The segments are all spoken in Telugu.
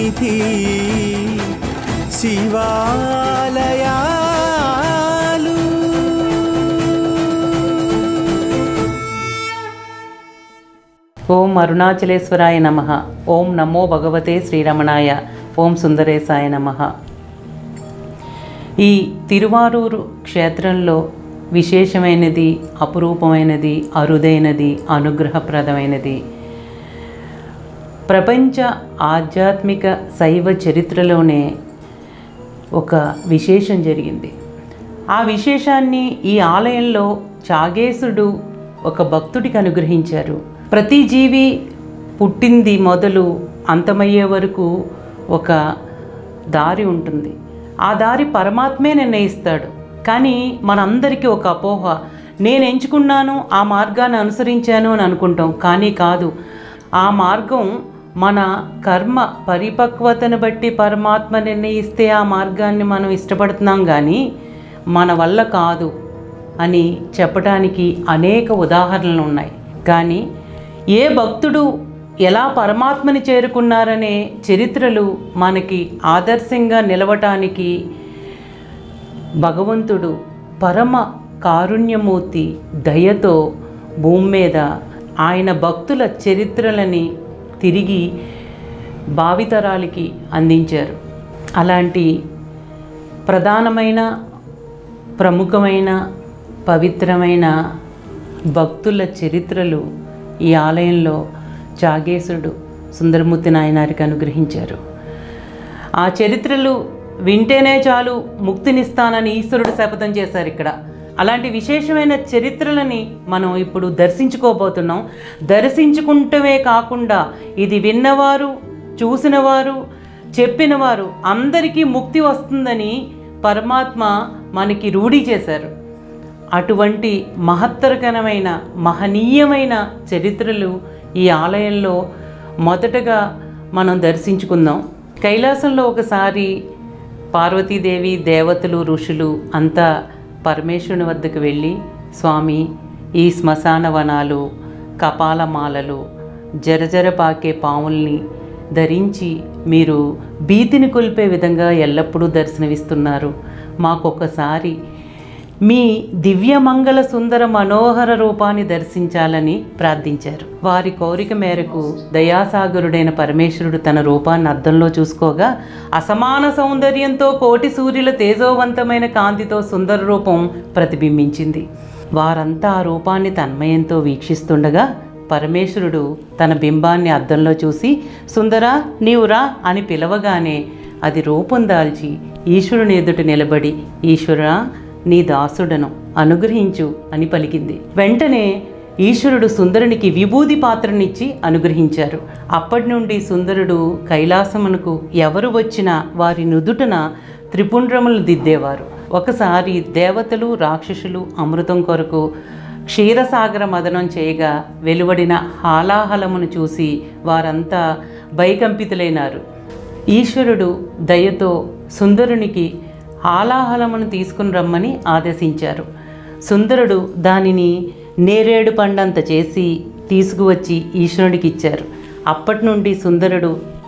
సన్నిధి శివాలయాలు ఓం అరుణాచలేశ్వరాయ నమ ఓం నమో భగవతే శ్రీరమణాయ ఓం సుందరేశాయ నమ ఈ తిరువారూరు క్షేత్రంలో విశేషమైనది అపురూపమైనది అరుదైనది అనుగ్రహప్రదమైనది ప్రపంచ ఆధ్యాత్మిక శైవ చరిత్రలోనే ఒక విశేషం జరిగింది ఆ విశేషాన్ని ఈ ఆలయంలో చాగేశుడు ఒక భక్తుడికి అనుగ్రహించారు ప్రతి జీవి పుట్టింది మొదలు అంతమయ్యే వరకు ఒక దారి ఉంటుంది ఆ దారి పరమాత్మే నిర్ణయిస్తాడు కానీ మనందరికీ ఒక అపోహ నేను ఎంచుకున్నాను ఆ మార్గాన్ని అనుసరించాను అని అనుకుంటాం కానీ కాదు ఆ మార్గం మన కర్మ పరిపక్వతను బట్టి పరమాత్మ నిర్ణయిస్తే ఆ మార్గాన్ని మనం ఇష్టపడుతున్నాం కానీ మన వల్ల కాదు అని చెప్పడానికి అనేక ఉదాహరణలు ఉన్నాయి కానీ ఏ భక్తుడు ఎలా పరమాత్మని చేరుకున్నారనే చరిత్రలు మనకి ఆదర్శంగా నిలవటానికి భగవంతుడు పరమ కారుణ్యమూర్తి దయతో భూమి మీద ఆయన భక్తుల చరిత్రలని తిరిగి భావితరాలకి అందించారు అలాంటి ప్రధానమైన ప్రముఖమైన పవిత్రమైన భక్తుల చరిత్రలు ఈ ఆలయంలో చాగేశుడు సుందరమూర్తి నాయనారికి అనుగ్రహించారు ఆ చరిత్రలు వింటేనే చాలు ముక్తినిస్తానని ఈశ్వరుడు శపథం చేశారు ఇక్కడ అలాంటి విశేషమైన చరిత్రలని మనం ఇప్పుడు దర్శించుకోబోతున్నాం దర్శించుకుంటమే కాకుండా ఇది విన్నవారు చూసినవారు చెప్పినవారు అందరికీ ముక్తి వస్తుందని పరమాత్మ మనకి రూఢి చేశారు అటువంటి మహత్తరకరమైన మహనీయమైన చరిత్రలు ఈ ఆలయంలో మొదటగా మనం దర్శించుకుందాం కైలాసంలో ఒకసారి పార్వతీదేవి దేవతలు ఋషులు అంతా పరమేశ్వరుని వద్దకు వెళ్ళి స్వామి ఈ శ్మశాన వనాలు కపాలమాలలు జరజర పాకే పాముల్ని ధరించి మీరు భీతిని కొల్పే విధంగా ఎల్లప్పుడూ దర్శనమిస్తున్నారు మాకొకసారి మీ దివ్యమంగళ సుందర మనోహర రూపాన్ని దర్శించాలని ప్రార్థించారు వారి కోరిక మేరకు దయాసాగరుడైన పరమేశ్వరుడు తన రూపాన్ని అద్దంలో చూసుకోగా అసమాన సౌందర్యంతో కోటి సూర్యుల తేజోవంతమైన కాంతితో సుందర రూపం ప్రతిబింబించింది వారంతా ఆ రూపాన్ని తన్మయంతో వీక్షిస్తుండగా పరమేశ్వరుడు తన బింబాన్ని అద్దంలో చూసి సుందరా నీవురా అని పిలవగానే అది రూపం దాల్చి ఈశ్వరుని ఎదుట నిలబడి ఈశ్వరా నీ దాసుడను అనుగ్రహించు అని పలికింది వెంటనే ఈశ్వరుడు సుందరునికి విభూది పాత్రనిచ్చి అనుగ్రహించారు అప్పటి నుండి సుందరుడు కైలాసమునకు ఎవరు వచ్చినా వారి నుదుటన త్రిపుండ్రములు దిద్దేవారు ఒకసారి దేవతలు రాక్షసులు అమృతం కొరకు క్షీరసాగర మదనం చేయగా వెలువడిన హాలాహలమును చూసి వారంతా భయకంపితులైనారు ఈశ్వరుడు దయతో సుందరునికి హాలాహలమును తీసుకుని రమ్మని ఆదేశించారు సుందరుడు దానిని నేరేడు పండంత చేసి తీసుకువచ్చి ఈశ్వరుడికి ఇచ్చారు అప్పటి నుండి సుందరుడు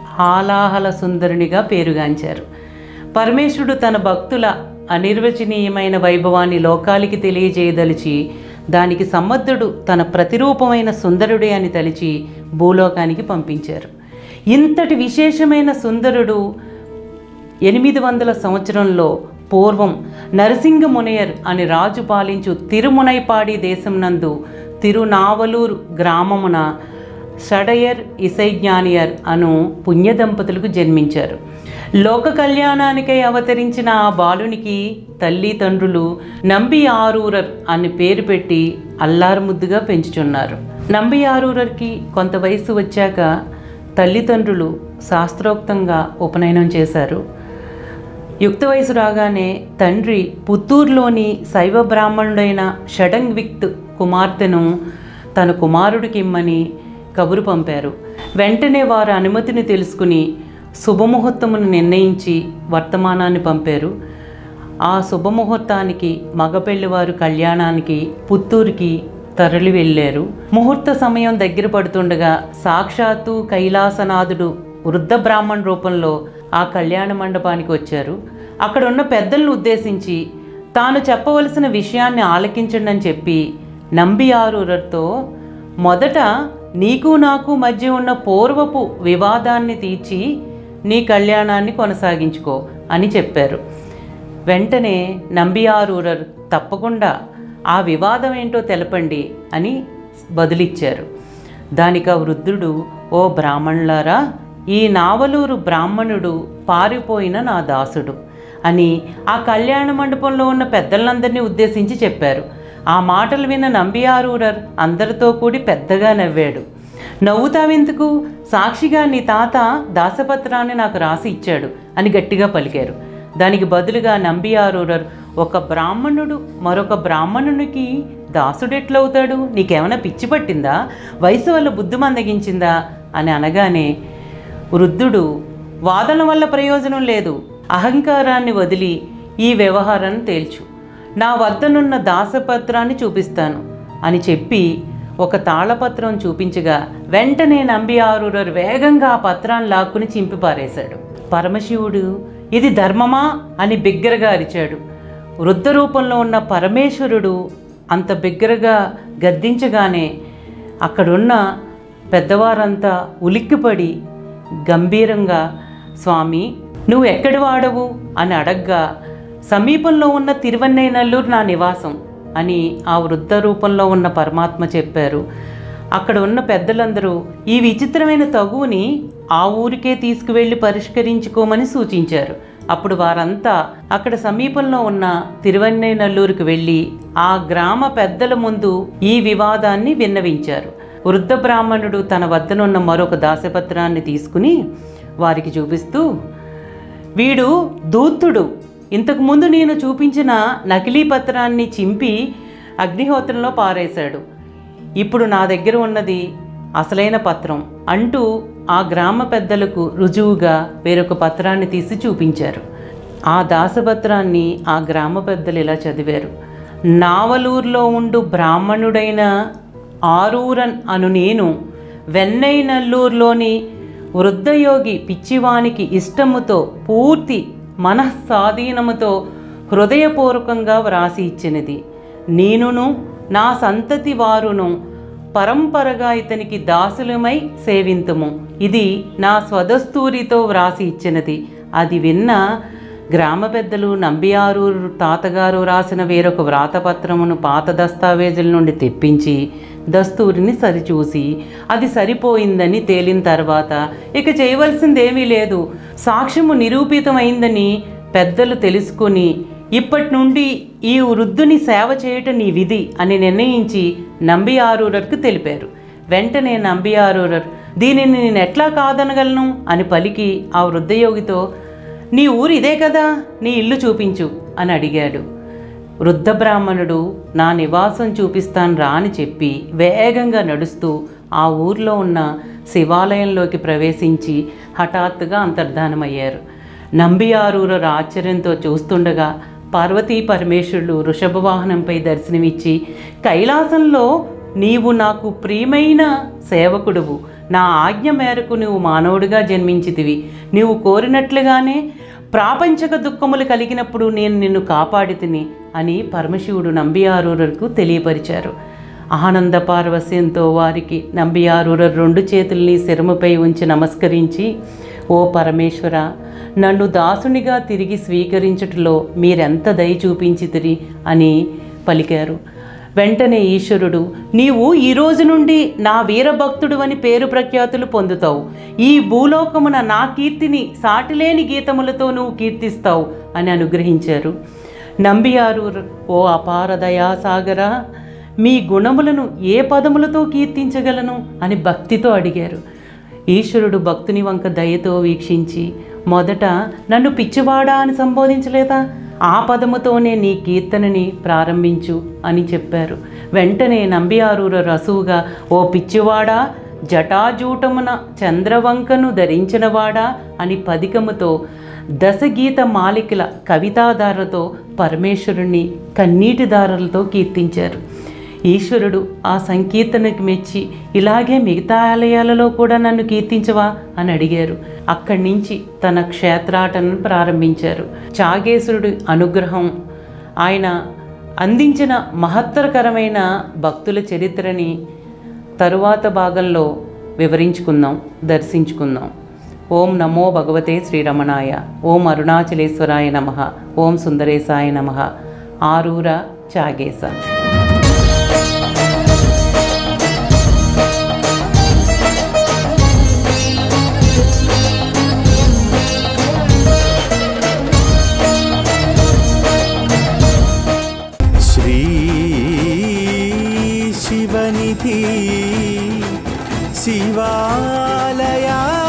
హాలాహల సుందరునిగా పేరుగాంచారు పరమేశ్వరుడు తన భక్తుల అనిర్వచనీయమైన వైభవాన్ని లోకానికి తెలియజేయదలిచి దానికి సమర్థుడు తన ప్రతిరూపమైన సుందరుడే అని తలిచి భూలోకానికి పంపించారు ఇంతటి విశేషమైన సుందరుడు ఎనిమిది వందల సంవత్సరంలో పూర్వం నరసింగమునయర్ అని రాజు పాలించు తిరుమునైపాడి దేశం నందు తిరునావలూరు గ్రామమున షడయర్ ఇసైజ్ఞానియర్ అను పుణ్య దంపతులకు జన్మించారు లోక కళ్యాణానికై అవతరించిన ఆ బాలునికి తల్లి తండ్రులు నంబి ఆరూరర్ అని పేరు పెట్టి అల్లారుముద్దుగా పెంచుచున్నారు నంబి ఆరూరర్కి కొంత వయసు వచ్చాక తల్లిదండ్రులు శాస్త్రోక్తంగా ఉపనయనం చేశారు యుక్త వయసు రాగానే తండ్రి పుత్తూరులోని శైవ బ్రాహ్మణుడైన షడంగ్ విక్త్ కుమార్తెను తన కుమారుడికి ఇమ్మని కబురు పంపారు వెంటనే వారి అనుమతిని తెలుసుకుని శుభముహూర్తమును నిర్ణయించి వర్తమానాన్ని పంపారు ఆ శుభముహూర్తానికి మగపెళ్లివారు కళ్యాణానికి పుత్తూరుకి తరలి వెళ్ళారు ముహూర్త సమయం దగ్గర పడుతుండగా సాక్షాత్తు కైలాసనాథుడు వృద్ధ బ్రాహ్మణ రూపంలో ఆ కళ్యాణ మండపానికి వచ్చారు అక్కడ ఉన్న పెద్దలను ఉద్దేశించి తాను చెప్పవలసిన విషయాన్ని ఆలకించండి అని చెప్పి నంబి ఆరూరర్తో మొదట నీకు నాకు మధ్య ఉన్న పూర్వపు వివాదాన్ని తీర్చి నీ కళ్యాణాన్ని కొనసాగించుకో అని చెప్పారు వెంటనే నంబియారూరర్ తప్పకుండా ఆ వివాదం ఏంటో తెలపండి అని బదులిచ్చారు దానికి ఆ వృద్ధుడు ఓ బ్రాహ్మణులారా ఈ నావలూరు బ్రాహ్మణుడు పారిపోయిన నా దాసుడు అని ఆ కళ్యాణ మండపంలో ఉన్న పెద్దలందరినీ ఉద్దేశించి చెప్పారు ఆ మాటలు విన్న నంబియారూరర్ అందరితో కూడి పెద్దగా నవ్వాడు నవ్వుతావెందుకు సాక్షిగా నీ తాత దాసపత్రాన్ని నాకు రాసి ఇచ్చాడు అని గట్టిగా పలికారు దానికి బదులుగా నంబియారూరర్ ఒక బ్రాహ్మణుడు మరొక బ్రాహ్మణునికి దాసుడెట్లవుతాడు నీకేమైనా పిచ్చి పట్టిందా వయసు వల్ల బుద్ధి మందగించిందా అని అనగానే వృద్ధుడు వాదన వల్ల ప్రయోజనం లేదు అహంకారాన్ని వదిలి ఈ వ్యవహారాన్ని తేల్చు నా వద్దనున్న దాసపత్రాన్ని చూపిస్తాను అని చెప్పి ఒక తాళపత్రం చూపించగా వెంటనే నంబి ఆరూరర్ వేగంగా ఆ పత్రాన్ని లాక్కుని చింపి పారేశాడు పరమశివుడు ఇది ధర్మమా అని బిగ్గరగా అరిచాడు వృద్ధ రూపంలో ఉన్న పరమేశ్వరుడు అంత బిగ్గరగా గద్దించగానే అక్కడున్న పెద్దవారంతా ఉలిక్కిపడి గంభీరంగా స్వామి నువ్వు ఎక్కడి వాడవు అని అడగ్గా సమీపంలో ఉన్న తిరువన్నైనల్లూరు నా నివాసం అని ఆ వృద్ధ రూపంలో ఉన్న పరమాత్మ చెప్పారు అక్కడ ఉన్న పెద్దలందరూ ఈ విచిత్రమైన తగువుని ఆ ఊరికే తీసుకువెళ్ళి పరిష్కరించుకోమని సూచించారు అప్పుడు వారంతా అక్కడ సమీపంలో ఉన్న తిరువన్నైనల్లూరుకు వెళ్ళి ఆ గ్రామ పెద్దల ముందు ఈ వివాదాన్ని విన్నవించారు వృద్ధ బ్రాహ్మణుడు తన వద్దనున్న మరొక దాసపత్రాన్ని తీసుకుని వారికి చూపిస్తూ వీడు దూత్తుడు ఇంతకుముందు నేను చూపించిన నకిలీ పత్రాన్ని చింపి అగ్నిహోత్రంలో పారేశాడు ఇప్పుడు నా దగ్గర ఉన్నది అసలైన పత్రం అంటూ ఆ గ్రామ పెద్దలకు రుజువుగా వేరొక పత్రాన్ని తీసి చూపించారు ఆ దాసపత్రాన్ని ఆ గ్రామ పెద్దలు ఇలా చదివారు నావలూరులో ఉండు బ్రాహ్మణుడైన ఆరూరన్ అను నేను వెన్నైనల్లూరులోని వృద్ధయోగి పిచ్చివానికి ఇష్టముతో పూర్తి మనఃస్వాధీనముతో హృదయపూర్వకంగా వ్రాసి ఇచ్చినది నేనును నా సంతతి వారును పరంపరగా ఇతనికి దాసులమై సేవింతుము ఇది నా స్వదస్తూరితో వ్రాసి ఇచ్చినది అది విన్న గ్రామ పెద్దలు నంబియారూరు తాతగారు రాసిన వేరొక వ్రాతపత్రమును పాత దస్తావేజుల నుండి తెప్పించి దస్తూరిని సరిచూసి అది సరిపోయిందని తేలిన తర్వాత ఇక చేయవలసిందేమీ లేదు సాక్ష్యము నిరూపితమైందని పెద్దలు తెలుసుకుని ఇప్పటి నుండి ఈ వృద్ధుని సేవ చేయటం నీ విధి అని నిర్ణయించి నంబియారూరర్కు తెలిపారు వెంటనే నంబియారూరర్ దీనిని నేను ఎట్లా కాదనగలను అని పలికి ఆ వృద్ధయోగితో నీ ఊరు ఇదే కదా నీ ఇల్లు చూపించు అని అడిగాడు వృద్ధ బ్రాహ్మణుడు నా నివాసం చూపిస్తాను రా అని చెప్పి వేగంగా నడుస్తూ ఆ ఊర్లో ఉన్న శివాలయంలోకి ప్రవేశించి హఠాత్తుగా అంతర్ధానమయ్యారు నంబియారూరు ఆశ్చర్యంతో చూస్తుండగా పార్వతీ పరమేశ్వరుడు వృషభ వాహనంపై దర్శనమిచ్చి కైలాసంలో నీవు నాకు ప్రియమైన సేవకుడువు నా ఆజ్ఞ మేరకు నువ్వు మానవుడిగా జన్మించితివి నీవు కోరినట్లుగానే ప్రాపంచక దుఃఖములు కలిగినప్పుడు నేను నిన్ను కాపాడి తిని అని పరమశివుడు నంబియారూరర్కు తెలియపరిచారు ఆనంద పార్వస్యంతో వారికి నంబియారూరర్ రెండు చేతుల్ని శిరముపై ఉంచి నమస్కరించి ఓ పరమేశ్వర నన్ను దాసునిగా తిరిగి స్వీకరించుటలో మీరెంత దయ చూపించితిరి అని పలికారు వెంటనే ఈశ్వరుడు నీవు ఈ రోజు నుండి నా వీరభక్తుడు అని పేరు ప్రఖ్యాతులు పొందుతావు ఈ భూలోకమున నా కీర్తిని సాటిలేని గీతములతో నువ్వు కీర్తిస్తావు అని అనుగ్రహించారు నంబియారు ఓ అపార దయాసాగర మీ గుణములను ఏ పదములతో కీర్తించగలను అని భక్తితో అడిగారు ఈశ్వరుడు భక్తుని వంక దయతో వీక్షించి మొదట నన్ను పిచ్చివాడా అని సంబోధించలేదా ఆ పదముతోనే నీ కీర్తనని ప్రారంభించు అని చెప్పారు వెంటనే నంబియారూర రసువుగా ఓ పిచ్చివాడా జటాజూటమున చంద్రవంకను ధరించినవాడా అని పదికముతో దశగీత మాలికల కవితాధారతో పరమేశ్వరుణ్ణి కన్నీటిదారులతో కీర్తించారు ఈశ్వరుడు ఆ సంకీర్తనకి మెచ్చి ఇలాగే మిగతా ఆలయాలలో కూడా నన్ను కీర్తించవా అని అడిగారు అక్కడి నుంచి తన క్షేత్రాటను ప్రారంభించారు చాగేశ్వరుడి అనుగ్రహం ఆయన అందించిన మహత్తరకరమైన భక్తుల చరిత్రని తరువాత భాగంలో వివరించుకుందాం దర్శించుకుందాం ఓం నమో భగవతే శ్రీరమణాయ ఓం అరుణాచలేశ్వరాయ నమ ఓం సుందరేశాయ నమ ఆరూర చాగేశ శ్రీ శివనిధి శివాలయా